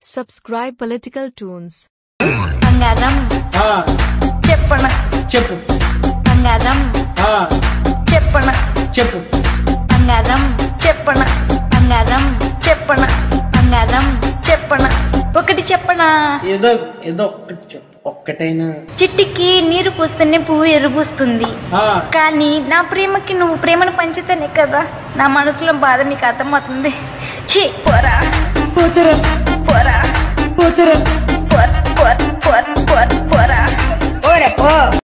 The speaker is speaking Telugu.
Subscribe Political Tunes. బంగారం ఆ, చెప్పన చెప్పు బంగారం ఆ, చెప్పన చెప్పు బంగారం చెప్పన బంగారం చెప్పన బంగారం చెప్పన ఒకటి చెప్పనా ఏదో ఏదో ఒక్కటి చెప్పు ఒక్కటైనా చిట్టికి నీరు పూస్తేనే పువ్వు ఎరుపుస్తుంది ఆ, కానీ నా ప్రేమకి నువ్వు ప్రేమను పంచితేనే కదా నా మనసులో బాధ నీకు అర్థమవుతుంది ఛీ పోరా పోతారా పోరా పోతారా పోరా పోరా పోరా పోరా పోరా